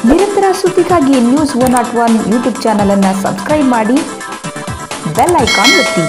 ನಿರಂತರ ಸುದ್ದಿಗಾಗಿ news one not one YouTube ಚಾನಲನ್ನು ಸಬ್ಸ್ಕ್ರೈಬ್ ಮಾಡಿ ಬೆಲ್ ಐಕಾನ್ ಒತ್ತಿ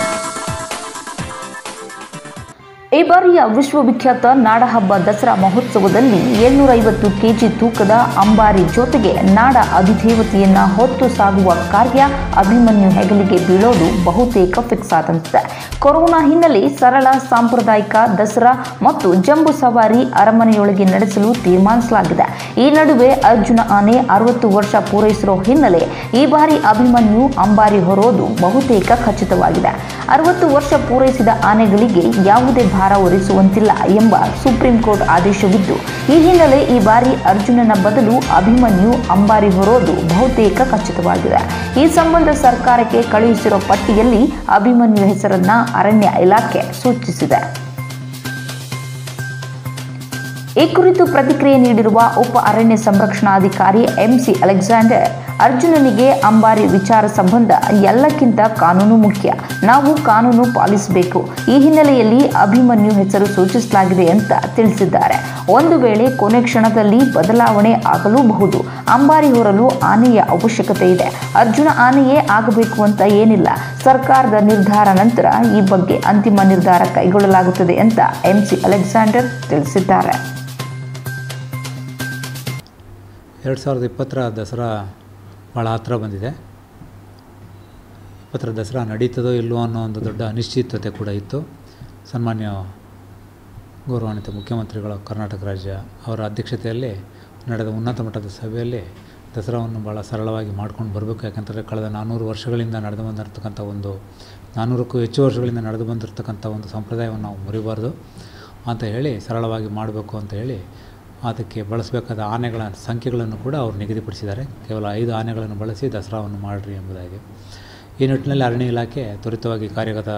ಈ ಬಾರಿಯ ವಿಶ್ವವಿಖ್ಯಾತ ನಾಡಹಬ್ಬ ದಸರಾ ಮಹೋತ್ಸವದಲ್ಲಿ ಏಳ್ನೂರ ಐವತ್ತು ಕೆಜಿ ತೂಕದ ಅಂಬಾರಿ ಜೊತೆಗೆ ನಾಡ ಅಧಿದೇವತೆಯನ್ನ ಹೊತ್ತು ಸಾಗುವ ಕಾರ್ಯ ಅಭಿಮನ್ಯು ಹೆಗಲಿಗೆ ಬೀಳೋದು ಬಹುತೇಕ ಫಿಕ್ಸ್ ಆದಂತಿದೆ ಕೊರೋನಾ ಹಿನ್ನೆಲೆ ಸರಳ ಸಾಂಪ್ರದಾಯಿಕ ದಸರಾ ಮತ್ತು ಜಂಬೂ ಸವಾರಿ ಅರಮನೆಯೊಳಗೆ ನಡೆಸಲು ತೀರ್ಮಾನಿಸಲಾಗಿದೆ ಈ ನಡುವೆ ಅರ್ಜುನ ಆನೆ ಅರವತ್ತು ವರ್ಷ ಪೂರೈಸಿರೋ ಹಿನ್ನೆಲೆ ಈ ಬಾರಿ ಅಭಿಮನ್ಯು ಅಂಬಾರಿ ಹೊರೋದು ಬಹುತೇಕ ಖಚಿತವಾಗಿದೆ ಅರವತ್ತು ವರ್ಷ ಪೂರೈಸಿದ ಆನೆಗಳಿಗೆ ಯಾವುದೇ ಭಾರ ಹೊರಿಸುವಂತಿಲ್ಲ ಎಂಬ ಸುಪ್ರೀಂ ಕೋರ್ಟ್ ಆದೇಶವಿದ್ದು ಈ ಹಿನ್ನೆಲೆ ಈ ಬಾರಿ ಅರ್ಜುನನ ಬದಲು ಅಭಿಮನ್ಯು ಅಂಬಾರಿ ಹೊರೋದು ಬಹುತೇಕ ಖಚಿತವಾಗಿದೆ ಈ ಸಂಬಂಧ ಸರ್ಕಾರಕ್ಕೆ ಕಳುಹಿಸಿರೋ ಪಟ್ಟಿಯಲ್ಲಿ ಅಭಿಮನ್ಯು ಹೆಸರನ್ನ ಅರಣ್ಯ ಇಲಾಖೆ ಸೂಚಿಸಿದೆ ಈ ಕುರಿತು ಪ್ರತಿಕ್ರಿಯೆ ನೀಡಿರುವ ಉಪ ಅರಣ್ಯ ಸಂರಕ್ಷಣಾಧಿಕಾರಿ ಎಂಸಿ ಅಲೆಕ್ಸಾಂಡರ್ ಅರ್ಜುನನಿಗೆ ಅಂಬಾರಿ ವಿಚಾರ ಸಂಬಂಧ ಎಲ್ಲಕ್ಕಿಂತ ಕಾನೂನು ಮುಖ್ಯ ನಾವು ಕಾನೂನು ಪಾಲಿಸಬೇಕು ಈ ಹಿನ್ನೆಲೆಯಲ್ಲಿ ಅಭಿಮನ್ಯು ಹೆಸರು ಸೂಚಿಸಲಾಗಿದೆ ಅಂತ ತಿಳಿಸಿದ್ದಾರೆ ಒಂದು ವೇಳೆ ಕೊನೆ ಕ್ಷಣದಲ್ಲಿ ಬದಲಾವಣೆ ಆಗಲೂಬಹುದು ಅಂಬಾರಿ ಹೊರಲು ಆನೆಯ ಅವಶ್ಯಕತೆ ಇದೆ ಅರ್ಜುನ ಆನೆಯೇ ಆಗಬೇಕು ಅಂತ ಏನಿಲ್ಲ ಸರ್ಕಾರದ ನಿರ್ಧಾರ ನಂತರ ಈ ಬಗ್ಗೆ ಅಂತಿಮ ನಿರ್ಧಾರ ಕೈಗೊಳ್ಳಲಾಗುತ್ತದೆ ಅಂತ ಎಂಸಿ ಅಲೆಕ್ಸಾಂಡರ್ ತಿಳಿಸಿದ್ದಾರೆ ಎರಡು ಸಾವಿರದ ಇಪ್ಪತ್ತರ ದಸರಾ ಭಾಳ ಹತ್ರ ಬಂದಿದೆ ಇಪ್ಪತ್ತರ ದಸರಾ ನಡೀತದೋ ಇಲ್ಲವೋ ಅನ್ನೋ ಒಂದು ದೊಡ್ಡ ಅನಿಶ್ಚಿತತೆ ಕೂಡ ಇತ್ತು ಸನ್ಮಾನ್ಯ ಗೌರವಾನ್ವಿತ ಮುಖ್ಯಮಂತ್ರಿಗಳ ಕರ್ನಾಟಕ ರಾಜ್ಯ ಅವರ ಅಧ್ಯಕ್ಷತೆಯಲ್ಲಿ ನಡೆದ ಉನ್ನತ ಮಟ್ಟದ ಸಭೆಯಲ್ಲಿ ದಸರಾವನ್ನು ಭಾಳ ಸರಳವಾಗಿ ಮಾಡ್ಕೊಂಡು ಬರಬೇಕು ಯಾಕಂತಂದರೆ ಕಳೆದ ನಾನ್ನೂರು ವರ್ಷಗಳಿಂದ ನಡೆದು ಬಂದಿರತಕ್ಕಂಥ ಒಂದು ನಾನ್ನೂರಕ್ಕೂ ಹೆಚ್ಚು ವರ್ಷಗಳಿಂದ ನಡೆದು ಬಂದಿರತಕ್ಕಂಥ ಒಂದು ಸಂಪ್ರದಾಯವನ್ನು ನಾವು ಮುರಿಬಾರ್ದು ಅಂತ ಹೇಳಿ ಸರಳವಾಗಿ ಮಾಡಬೇಕು ಅಂತ ಹೇಳಿ ಅದಕ್ಕೆ ಬಳಸಬೇಕಾದ ಆನೆಗಳ ಸಂಖ್ಯೆಗಳನ್ನು ಕೂಡ ಅವರು ನಿಗದಿಪಡಿಸಿದ್ದಾರೆ ಕೇವಲ ಐದು ಆನೆಗಳನ್ನು ಬಳಸಿ ದಸರಾವನ್ನು ಮಾಡಿರಿ ಎಂಬುದಾಗಿ ಈ ನಿಟ್ಟಿನಲ್ಲಿ ಅರಣ್ಯ ಇಲಾಖೆ ತ್ವರಿತವಾಗಿ ಕಾರ್ಯಗತ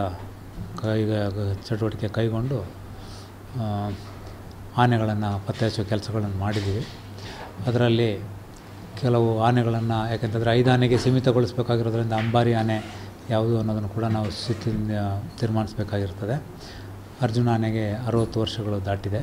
ಕೈ ಚಟುವಟಿಕೆ ಕೈಗೊಂಡು ಆ, ಆನೆಗಳನ್ನು ಪತ್ತೆ ಹಚ್ಚುವ ಕೆಲಸಗಳನ್ನು ಮಾಡಿದ್ದೀವಿ ಅದರಲ್ಲಿ ಕೆಲವು ಆನೆಗಳನ್ನು ಯಾಕೆಂತಂದರೆ ಐದು ಆನೆಗೆ ಸೀಮಿತಗೊಳಿಸಬೇಕಾಗಿರೋದ್ರಿಂದ ಅಂಬಾರಿ ಆನೆ ಯಾವುದು ಅನ್ನೋದನ್ನು ಕೂಡ ನಾವು ಸ್ಥಿತಿ ತೀರ್ಮಾನಿಸಬೇಕಾಗಿರ್ತದೆ ಅರ್ಜುನ ಆನೆಗೆ ಅರುವತ್ತು ವರ್ಷಗಳು ದಾಟಿದೆ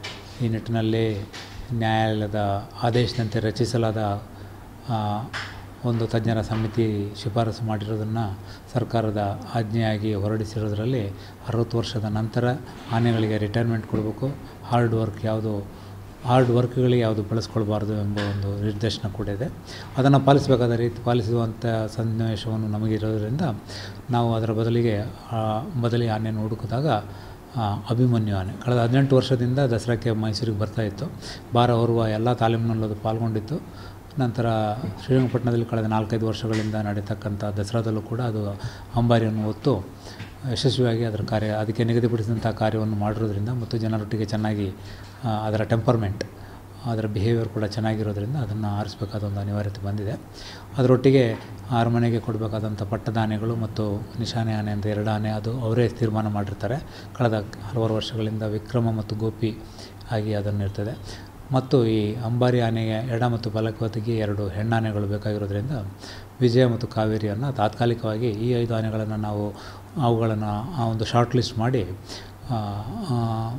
ಈ ನಿಟ್ಟಿನಲ್ಲಿ ನ್ಯಾಯಾಲಯದ ಆದೇಶದಂತೆ ರಚಿಸಲಾದ ಆ, ಒಂದು ತಜ್ಞರ ಸಮಿತಿ ಶಿಫಾರಸು ಮಾಡಿರೋದನ್ನು ಸರ್ಕಾರದ ಆಜ್ಞೆಯಾಗಿ ಹೊರಡಿಸಿರೋದರಲ್ಲಿ ಅರವತ್ತು ವರ್ಷದ ನಂತರ ಆನೆಗಳಿಗೆ ರಿಟೈರ್ಮೆಂಟ್ ಕೊಡಬೇಕು ಹಾರ್ಡ್ ವರ್ಕ್ ಯಾವುದು ಹಾರ್ಡ್ ವರ್ಕ್ಗಳಿಗೆ ಯಾವುದು ಬಳಸ್ಕೊಳ್ಬಾರ್ದು ಎಂಬ ಒಂದು ನಿರ್ದೇಶನ ಕೂಡ ಇದೆ ಅದನ್ನು ಪಾಲಿಸಬೇಕಾದ ರೀತಿ ಪಾಲಿಸುವಂಥ ಸನ್ನಿವೇಶವನ್ನು ನಮಗಿರೋದ್ರಿಂದ ನಾವು ಅದರ ಬದಲಿಗೆ ಆ, ಬದಲಿಗೆ ಆನೆಯನ್ನು ಹುಡುಕಿದಾಗ ಆ, ಅಭಿಮನ್ಯು ಆನೆ ಕಳೆದ ಹದಿನೆಂಟು ವರ್ಷದಿಂದ ದಸರಾಕ್ಕೆ ಮೈಸೂರಿಗೆ ಬರ್ತಾಯಿತ್ತು ಭಾರ ಹೊರುವ ಎಲ್ಲ ತಾಲೀಮಿನಲ್ಲೂ ಅದು ಪಾಲ್ಗೊಂಡಿತ್ತು ನಂತರ ಶ್ರೀರಂಗಪಟ್ಟಣದಲ್ಲಿ ಕಳೆದ ನಾಲ್ಕೈದು ವರ್ಷಗಳಿಂದ ನಡೀತಕ್ಕಂಥ ದಸರಾದಲ್ಲೂ ಕೂಡ ಅದು ಅಂಬಾರಿಯನ್ನು ಹೊತ್ತು ಯಶಸ್ವಿಯಾಗಿ ಅದರ ಕಾರ್ಯ ಅದಕ್ಕೆ ನಿಗದಿಪಡಿಸಿದಂಥ ಕಾರ್ಯವನ್ನು ಮಾಡಿರೋದ್ರಿಂದ ಮತ್ತು ಜನರೊಟ್ಟಿಗೆ ಚೆನ್ನಾಗಿ ಆ, ಅದರ ಟೆಂಪರ್ಮೆಂಟ್ ಅದರ ಬಿಹೇವಿಯರ್ ಕೂಡ ಚೆನ್ನಾಗಿರೋದ್ರಿಂದ ಅದನ್ನು ಆರಿಸಬೇಕಾದ ಒಂದು ಅನಿವಾರ್ಯತೆ ಬಂದಿದೆ ಅದರೊಟ್ಟಿಗೆ ಅರಮನೆಗೆ ಕೊಡಬೇಕಾದಂಥ ಪಟ್ಟದ ಆನೆಗಳು ಮತ್ತು ನಿಶಾನೆ ಆನೆ ಅಂತ ಎರಡು ಆನೆ ಅದು ಅವರೇ ತೀರ್ಮಾನ ಮಾಡಿರ್ತಾರೆ ಕಳೆದ ಹಲವಾರು ವರ್ಷಗಳಿಂದ ವಿಕ್ರಮ ಮತ್ತು ಗೋಪಿ ಆಗಿ ಅದನ್ನು ಇರ್ತದೆ ಮತ್ತು ಈ ಅಂಬಾರಿ ಆನೆಗೆ ಎಡ ಮತ್ತು ಬಲಕೋತಿಗೆ ಎರಡು ಹೆಣ್ಣಾನೆಗಳು ಬೇಕಾಗಿರೋದ್ರಿಂದ ವಿಜಯ ಮತ್ತು ಕಾವೇರಿಯನ್ನು ತಾತ್ಕಾಲಿಕವಾಗಿ ಈ ಐದು ಆನೆಗಳನ್ನು ನಾವು ಅವುಗಳನ್ನು ಆ ಒಂದು ಶಾರ್ಟ್ ಲಿಸ್ಟ್ ಮಾಡಿ ಆ, ಆ,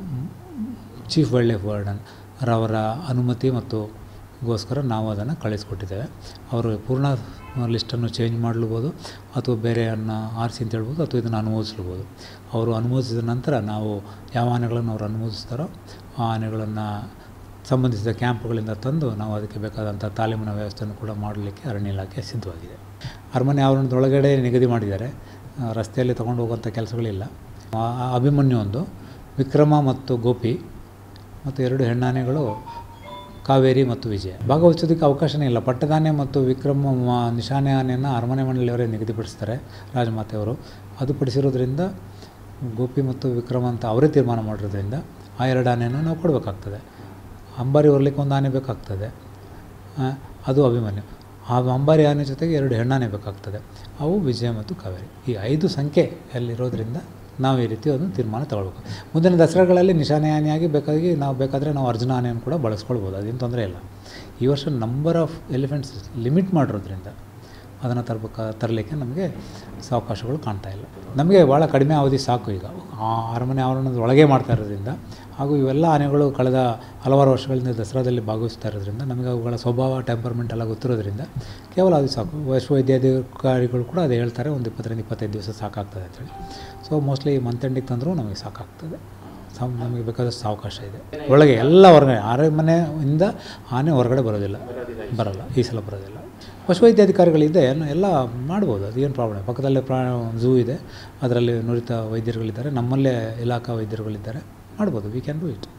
ಚೀಫ್ ವೈಲ್ಡ್ ಲೈಫ್ ವಾರ್ಡನ್ ರವರ ಅನುಮತಿ ಮತ್ತು ಗೋಸ್ಕರ ನಾವು ಅದನ್ನು ಕಳಿಸ್ಕೊಟ್ಟಿದ್ದೇವೆ ಅವರು ಪೂರ್ಣ ಲಿಸ್ಟನ್ನು ಚೇಂಜ್ ಮಾಡಲೂಬೋದು ಅಥವಾ ಬೇರೆಯನ್ನು ಆರಿಸಿ ಅಂತ ಹೇಳ್ಬೋದು ಅಥವಾ ಇದನ್ನು ಅನುಮೋದಿಸ್ಲೂಬೋದು ಅವರು ಅನುಮೋದಿಸಿದ ನಂತರ ನಾವು ಯಾವ ಆನೆಗಳನ್ನು ಅವರು ಅನುಮೋದಿಸ್ತಾರೋ ಆ ಆನೆಗಳನ್ನು ಸಂಬಂಧಿಸಿದ ಕ್ಯಾಂಪ್ಗಳಿಂದ ತಂದು ನಾವು ಅದಕ್ಕೆ ಬೇಕಾದಂಥ ತಾಲೀಮಿನ ವ್ಯವಸ್ಥೆಯನ್ನು ಕೂಡ ಮಾಡಲಿಕ್ಕೆ ಅರಣ್ಯ ಇಲಾಖೆ ಸಿದ್ಧವಾಗಿದೆ ಅರಮನೆ ಆವರಣದೊಳಗಡೆ ನಿಗದಿ ಮಾಡಿದ್ದಾರೆ ಆ, ರಸ್ತೆಯಲ್ಲಿ ತೊಗೊಂಡು ಹೋಗುವಂಥ ಕೆಲಸಗಳಿಲ್ಲ ಆ, ಆ ಅಭಿಮನ್ಯು ಒಂದು ವಿಕ್ರಮ ಮತ್ತು ಗೋಪಿ ಮತ್ತು ಎರಡು ಹೆಣ್ಣಾನೆಗಳು ಕಾವೇರಿ ಮತ್ತು ವಿಜಯ ಭಾಗವಹಿಸೋದಕ್ಕೆ ಅವಕಾಶನೇ ಇಲ್ಲ ಪಟ್ಟದಾನೆ ಮತ್ತು ವಿಕ್ರಮ ಮ- ನಿಶಾನೆ ಆನೆಯನ್ನು ಅರಮನೆ ಮಂಡಳಿಯವರೇ ನಿಗದಿಪಡಿಸ್ತಾರೆ ರಾಜಮಾತೆಯವರು ಅದು ಪಡಿಸಿರೋದ್ರಿಂದ ಗೋಪಿ ಮತ್ತು ವಿಕ್ರಮ ಅಂತ ಅವರೇ ತೀರ್ಮಾನ ಮಾಡಿರೋದ್ರಿಂದ ಆ ಎರಡು ಆನೆಯನ್ನು ನಾವು ಕೊಡಬೇಕಾಗ್ತದೆ ಅಂಬಾರಿ ಹೊರಲಿಕ್ಕೆ ಒಂದು ಆನೆ ಬೇಕಾಗ್ತದೆ ಆ, ಅದು ಅಭಿಮನ್ಯು ಆ ಅಂಬಾರಿ ಆನೆ ಜೊತೆಗೆ ಎರಡು ಹೆಣ್ಣಾನೆ ಬೇಕಾಗ್ತದೆ ಅವು ವಿಜಯ ಮತ್ತು ಕಾವೇರಿ ಈ ಐದು ಸಂಖ್ಯೆಯಲ್ಲಿರೋದ್ರಿಂದ ನಾವು ಈ ರೀತಿ ಒಂದು ತೀರ್ಮಾನ ತಗೊಳ್ಬೇಕು ಮುಂದಿನ ದಸರಾಗಳಲ್ಲಿ ನಿಶಾನೆ ಆನೆಯಾಗಿ ಬೇಕಾಗಿ ನಾವು ಬೇಕಾದರೆ ನಾವು ಅರ್ಜುನ ಆನೆಯನ್ನು ಕೂಡ ಬಳಸ್ಕೊಳ್ಬೋದು ಅದೇನು ತೊಂದರೆ ಇಲ್ಲ ಈ ವರ್ಷ ನಂಬರ್ ಆಫ್ ಎಲಿಫೆಂಟ್ಸ್ ಲಿಮಿಟ್ ಮಾಡಿರೋದ್ರಿಂದ ಅದನ್ನು ತರಬೇಕ ತರಲಿಕ್ಕೆ ನಮಗೆ ಅವಕಾಶಗಳು ಕಾಣ್ತಾ ಇಲ್ಲ ನಮಗೆ ಭಾಳ ಕಡಿಮೆ ಅವಧಿ ಸಾಕು ಈಗ ಆ ಅರಮನೆ ಆವರಣದ ಒಳಗೆ ಮಾಡ್ತಾ ಇರೋದ್ರಿಂದ ಹಾಗೂ ಇವೆಲ್ಲ ಆನೆಗಳು ಕಳೆದ ಹಲವಾರು ವರ್ಷಗಳಿಂದ ದಸರಾದಲ್ಲಿ ಭಾಗವಹಿಸ್ತಾ ಇರೋದ್ರಿಂದ ನಮಗೆ ಅವುಗಳ ಸ್ವಭಾವ ಟೆಂಪರ್ಮೆಂಟ್ ಎಲ್ಲ ಗೊತ್ತಿರೋದ್ರಿಂದ ಕೇವಲ ಅದು ಸಾಕು ವೈದ್ಯಾಧಿಕಾರಿಗಳು ಕೂಡ ಅದೇ ಹೇಳ್ತಾರೆ ಒಂದು ಇಪ್ಪತ್ತರಿಂದ ಇಪ್ಪತ್ತೈದು ದಿವಸ ಸಾಕಾಗ್ತದೆ ಅಂತೇಳಿ ಸೊ ಮೋಸ್ಟ್ಲಿ ಮಂತ್ ಎಂಡಿಗೆ ತಂದರೂ ನಮಗೆ ಸಾಕಾಗ್ತದೆ ಸಮ್ ನಮಗೆ ಬೇಕಾದಷ್ಟು ಅವಕಾಶ ಇದೆ ಒಳಗೆ ಎಲ್ಲ ಹೊರಗಡೆ ಅರಮನೆಯಿಂದ ಆನೆ ಹೊರಗಡೆ ಬರೋದಿಲ್ಲ ಬರಲ್ಲ ಈ ಸಲ ಬರೋದಿಲ್ಲ ಪಶುವೈದ್ಯಾಧಿಕಾರಿಗಳಿದೆ ಎಲ್ಲ ಮಾಡ್ಬೋದು ಅದು ಏನು ಪ್ರಾಬ್ಲಮ್ ಪಕ್ಕದಲ್ಲೇ ಪ್ರಾ ಝೂ ಇದೆ ಅದರಲ್ಲಿ ನುರಿತ ವೈದ್ಯರುಗಳಿದ್ದಾರೆ ನಮ್ಮಲ್ಲೇ ಇಲಾಖಾ ವೈದ್ಯರುಗಳಿದ್ದಾರೆ ಮಾಡ್ಬೋದು ವಿ ಕ್ಯಾನ್ ಡೂ ಇಟ್